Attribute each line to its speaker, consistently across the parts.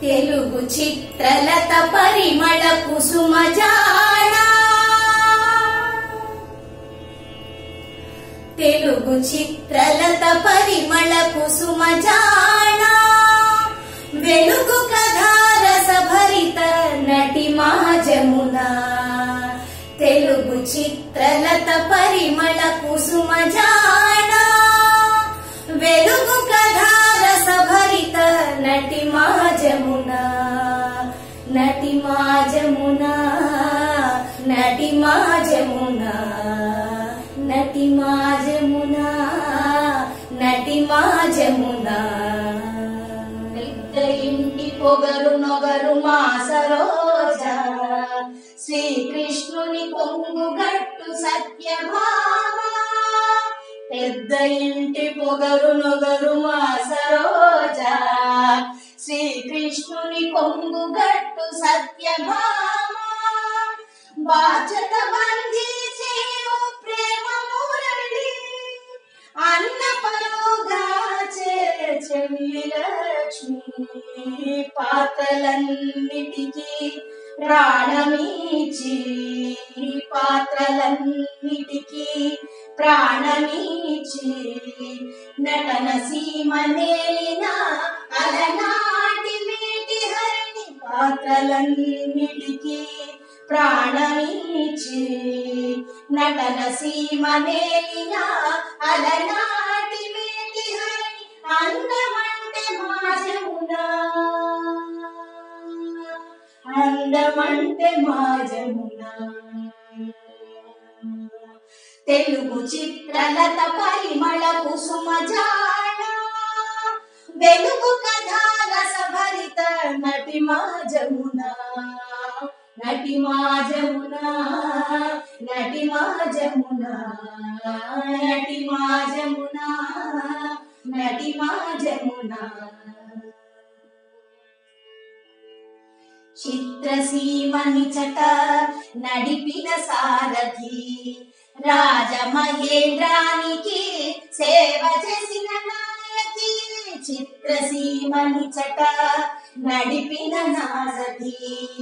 Speaker 1: తెలుగు చిత్రలత పరిమళ కుసుమ జాణ తెలుగు చిత్రలత పరిమళ కుసుమ జాణ వెలుగు కథారస భరిత నటి మా జమున తెలుగు చిత్రలత పరిమళ కుసుమ జాణ వెలుగు కథారస భరిత నటి మా జమున నటి మా జమున నటి మా జమున నటి మా జమున నటి మా జమున పెద్ద ఇంటి పొగరు నొగరు మా సరోజ శ్రీకృష్ణుని కొంగుగట్టు సత్యభామ పెద్ద ఇంటి పొగరు నొగరు మా సరోజ శ్రీకృష్ణుని కొంగుగట్టు సత్యభామ బాధ్యత బందీ చేయు ప్రేమ మురళి అన్న పరుగా చెల్లి లక్ష్మి పాత్రలన్నిటికీ ప్రాణమీచి పాత్రలన్నిటికీ ప్రాణమీచి నటన సీమ నేలిన అలనాటి మేటి హరిణి పాత్రలన్నిటికీ ప్రాణమీచి నటన సీమ నేలిన అలనాటి మేటి హరిణి అందమంటే మాజమునా అందమంటే మాజమునా తెలుగు చిత్రలత పరిమళ కుసుమ జాణ వెలుగు కథా రస భరిత నటి మా జమున నటి మా జమున నటి మా జమున నటి మా జమున నటి మా జమున చిత్రసీమని చట నడిపిన సారథి రాజమహేంద్రానికి సేవ చేసిన నాయకి చిత్రసీమని చట నడిపిన నారథి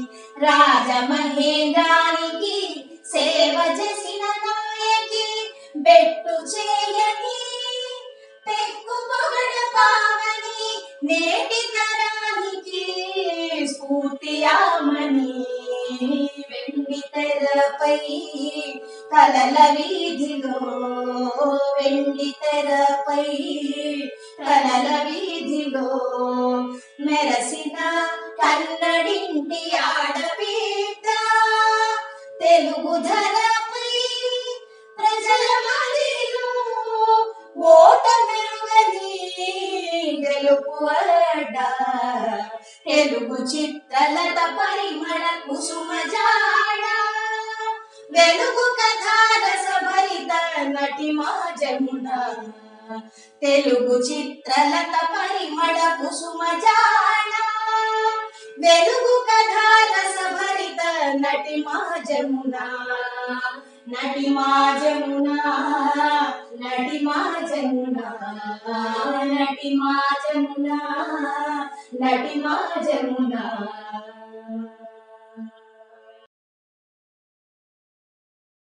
Speaker 1: రాజమహేంద్రానికి సేవ చేసిన నాయకి బెట్టు చేయని పెక్కు పొగడ పావని నేటి తరానికి స్ఫూర్తి ఆమని వెండి తెరపై కలల వీధిలో వెండి తెరపై కలల వీధిలో మెరసిన కన్నడింటి ఆడబిడ్డ తెలుగు ధరపై ప్రజల మదిలో ఓట మెరుగని గెలుపు అడ్డ తెలుగు చిత్రలత పరిమళ కుసుమ జాడ వెలుగు కథారస భరిత నటి మా జమున తెలుగు చిత్రలత పరిమళ కుసుమ జాడ వెలుగు కథారస భరిత నటి మా జమున నటి మా జమున నటి మా జమున నటి మా జమున నటి మా జమున